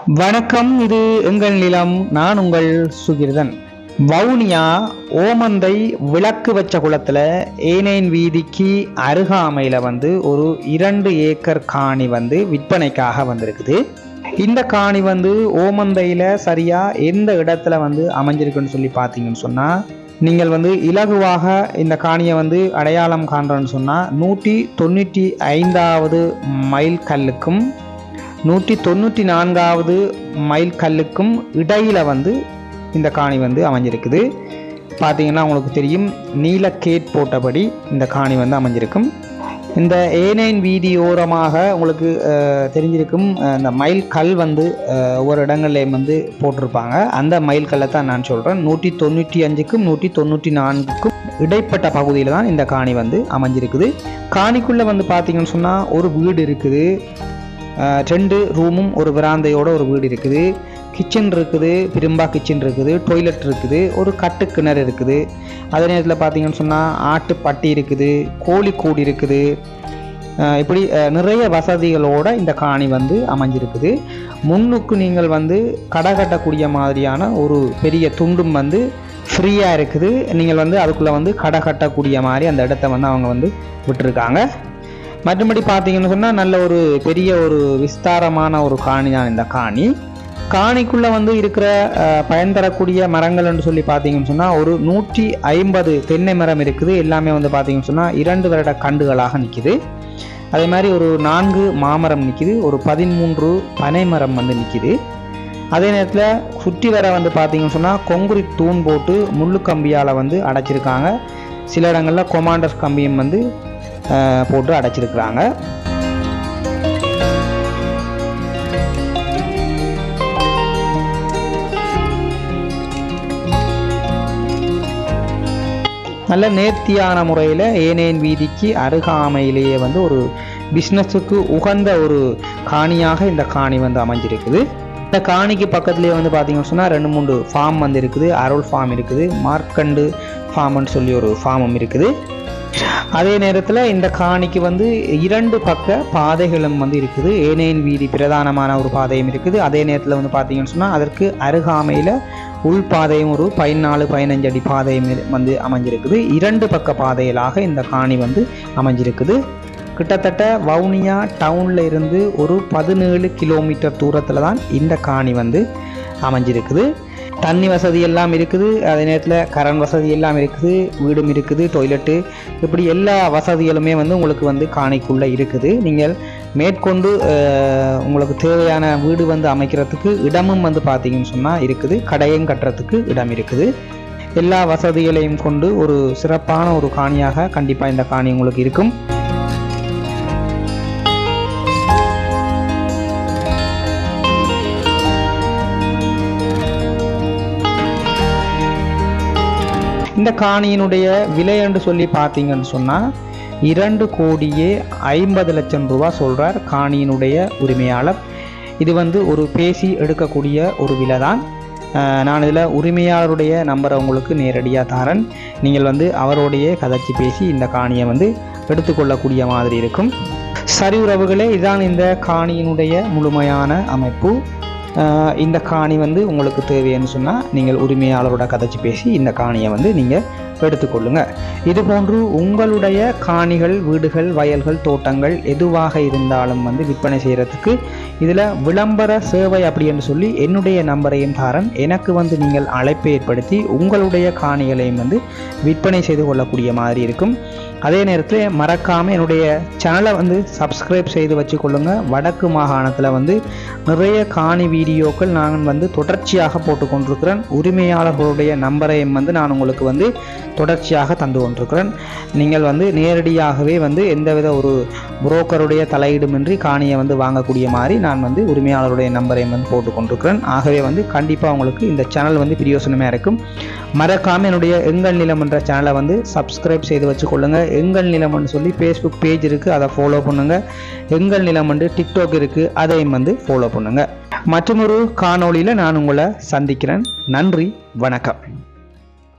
வணக்கம் இது எங்கள் நிலம் நான் உங்கள் சுகிர்தன் வவுனியா ஓமந்தை விளக்கு வச்ச குளத்தில் ஏனேன் வீதிக்கு அருகாமையில் வந்து ஒரு இரண்டு ஏக்கர் காணி வந்து விற்பனைக்காக வந்திருக்குது இந்த காணி வந்து ஓமந்தையில் சரியாக எந்த இடத்துல வந்து அமைஞ்சிருக்குன்னு சொல்லி பார்த்தீங்கன்னு சொன்னால் நீங்கள் வந்து இலகுவாக இந்த காணியை வந்து அடையாளம் காண்றோன்னு சொன்னால் நூற்றி தொண்ணூற்றி ஐந்தாவது மைல் கல்லுக்கும் நூற்றி தொண்ணூற்றி நான்காவது மைல் கல்லுக்கும் இடையில வந்து இந்த காணி வந்து அமைஞ்சிருக்குது பார்த்தீங்கன்னா உங்களுக்கு தெரியும் நீல கேட் போட்டபடி இந்த காணி வந்து அமைஞ்சிருக்கும் இந்த ஏனைன் வீதியோரமாக உங்களுக்கு அஹ், தெரிஞ்சிருக்கும் அஹ், இந்த மைல் கல் வந்து அஹ், ஒவ்வொரு இடங்கள்லையும் வந்து போட்டிருப்பாங்க அந்த மைல் கல்லை தான் நான் சொல்கிறேன் நூற்றி தொண்ணூற்றி அஞ்சுக்கும் நூற்றி தொண்ணூற்றி நான்குக்கும் இடைப்பட்ட பகுதியில் தான் இந்த காணி வந்து அமைஞ்சிருக்குது காணிக்குள்ளே வந்து பார்த்தீங்கன்னு சொன்னால் ஒரு வீடு இருக்குது அஹ், ரெண்டு ரூமும் ஒரு விராந்தையோட ஒரு வீடு இருக்குது கிச்சன் இருக்குது பிரும்பா கிச்சன் இருக்குது டொய்லெட் இருக்குது ஒரு கட்டு கிணறு இருக்குது அதே நேரத்தில் பார்த்தீங்கன்னு சொன்னால் ஆட்டுப்பட்டி இருக்குது கோழிக்கூடு இருக்குது அஹ், இப்படி அஹ், நிறைய வசதிகளோட இந்த காணி வந்து அமைஞ்சிருக்குது முன்னுக்கு நீங்கள் வந்து கடை கட்டக்கூடிய மாதிரியான ஒரு பெரிய துண்டும் வந்து ஃப்ரீயாக இருக்குது நீங்கள் வந்து அதுக்குள்ளே வந்து கடை கட்டக்கூடிய மாதிரி அந்த இடத்த வந்து அவங்க வந்து விட்டுருக்காங்க மற்றபடி பார்த்தீங்கன்னு சொன்னால் நல்ல ஒரு பெரிய ஒரு விஸ்தாரமான ஒரு காணி தான் இந்த காணி காணிக்குள்ளே வந்து இருக்கிற அஹ், பயன் தரக்கூடிய மரங்கள்னு சொல்லி பார்த்தீங்கன்னு சொன்னால் ஒரு நூற்றி ஐம்பது தென்னை மரம் இருக்குது எல்லாமே வந்து பார்த்தீங்கன்னு சொன்னால் இரண்டு வருட கண்டுகளாக நிற்கிது அதே மாதிரி ஒரு நான்கு மாமரம் நிற்கிது ஒரு பதிமூன்று பனை மரம் வந்து நிற்கிது அதே நேரத்தில் சுற்றி வர வந்து பார்த்தீங்கன்னு சொன்னால் கொங்குரிட் தூண் போட்டு முள்ளு கம்பியால் வந்து அடைச்சிருக்காங்க சில இடங்களில் கொமாண்டர் கம்பியும் வந்து அஹ், போட்டு அடைச்சிருக்கிறாங்க நல்ல நேர்த்தியான முறையில் ஏனேன் வீதிக்கு அருகாமையிலேயே வந்து ஒரு பிஸ்னஸுக்கு உகந்த ஒரு காணியாக இந்த காணி வந்து அமைஞ்சிருக்குது இந்த காணிக்கு பக்கத்துலேயே வந்து பார்த்தீங்கன்னு சொன்னால் ரெண்டு மூணு ஃபார்ம் வந்து இருக்குது அருள் ஃபார்ம் இருக்குது மார்க்கண்டு ஃபார்ம்னு சொல்லி ஒரு ஃபார்மும் இருக்குது அதே நேரத்தில் இந்த காணிக்கு வந்து இரண்டு பக்க பாதைகளும் வந்து இருக்குது ஏனேன் வீதி பிரதானமான ஒரு பாதையும் இருக்குது அதே நேரத்தில் வந்து பார்த்தீங்கன்னு சொன்னால் அதற்கு அருகாமையில் உள் பாதையும் ஒரு பதினாலு பதினஞ்சு அடி பாதையும் இரு- வந்து அமைஞ்சிருக்குது இரண்டு பக்க பாதைகளாக இந்த காணி வந்து அமைஞ்சிருக்குது கிட்டத்தட்ட வவுனியா டவுனில் இருந்து ஒரு பதினேழு கிலோமீட்டர் தூரத்தில் தான் இந்த காணி வந்து அமைஞ்சிருக்குது தண்ணி வசதி எல்லாம் இருக்குது அதே நேரத்தில் கரண்ட் வசதி எல்லாம் இருக்குது வீடும் இருக்குது டொய்லெட்டு இப்படி எல்லா வசதிகளுமே வந்து உங்களுக்கு வந்து காணிக்குள்ளே இருக்குது நீங்கள் மேற்கொண்டு அஹ், உங்களுக்கு தேவையான வீடு வந்து அமைக்கிறதுக்கு இடமும் வந்து பார்த்தீங்கன்னு சொன்னால் இருக்குது கடையும் கட்டுறதுக்கு இடம் இருக்குது எல்லா வசதிகளையும் கொண்டு ஒரு சிறப்பான ஒரு காணியாக கண்டிப்பாக இந்த காணி உங்களுக்கு இருக்கும் இந்த காணியினுடைய விலை என்று சொல்லி பார்த்தீங்கன்னு சொன்னால் இரண்டு கோடியே ஐம்பது லட்சம் ரூபா சொல்கிறார் காணியினுடைய உரிமையாளர் இது வந்து ஒரு பேசி எடுக்கக்கூடிய ஒரு விலை தான் அஹ், நான் இதில் உரிமையாளருடைய நம்பரை உங்களுக்கு நேரடியாக தரேன் நீங்கள் வந்து அவரோடைய கதைச்சி பேசி இந்த காணியை வந்து எடுத்துக்கொள்ளக்கூடிய மாதிரி இருக்கும் சரி உறவுகளே இதுதான் இந்த காணியினுடைய முழுமையான அமைப்பு அஹ் இந்த காணி வந்து உங்களுக்கு தேவைன்னு சொன்னால் நீங்கள் உரிமையாளரோட கதைச்சி பேசி இந்த காணியை வந்து நீங்கள் எடுத்துக்கொள்ளுங்க இது போன்று உங்களுடைய காணிகள் வீடுகள் வயல்கள் தோட்டங்கள் எதுவாக இருந்தாலும் வந்து விற்பனை செய்கிறதுக்கு இதில் விளம்பர சேவை அப்படின்னு சொல்லி என்னுடைய நம்பரையும் தாரன் எனக்கு வந்து நீங்கள் அழைப்பை ஏற்படுத்தி உங்களுடைய காணிகளையும் வந்து விற்பனை செய்து கொள்ளக்கூடிய மாதிரி இருக்கும் அதே நேரத்தில் மறக்காமல் என்னுடைய சேனலை வந்து சப்ஸ்கிரைப் செய்து வச்சுக்கொள்ளுங்க வடக்கு மாகாணத்தில் வந்து நிறைய காணி வீடியோக்கள் நான் வந்து தொடர்ச்சியாக போட்டு கொண்டிருக்கிறேன் உரிமையாளர்களுடைய நம்பரையும் வந்து நான் உங்களுக்கு வந்து தொடர்ச்சியாக தந்து கொண்டிருக்கிறேன் நீங்கள் வந்து நேரடியாகவே வந்து எந்தவித ஒரு புரோக்கருடைய தலையீடுமின்றி காணியை வந்து வாங்கக்கூடிய மாதிரி நான் வந்து உரிமையாளருடைய நம்பரையும் வந்து போட்டு கொண்டிருக்கிறேன் ஆகவே வந்து கண்டிப்பாக உங்களுக்கு இந்த சேனல் வந்து பிரியோசனமாக இருக்கும் மறக்காமல் என்னுடைய எங்கள் நிலம் என்ற சேனலை வந்து சப்ஸ்கிரைப் செய்து வச்சுக்கொள்ளுங்க எங்கள் நிலம்னு சொல்லி ஃபேஸ்புக் பேஜ் இருக்குது அதை ஃபாலோ பண்ணுங்கள் எங்கள் நிலம் வந்து டிக்டாக் இருக்குது அதையும் வந்து ஃபாலோ பண்ணுங்கள் மற்றொரு காணொளியில் நான் உங்களை சந்திக்கிறேன் நன்றி வணக்கம்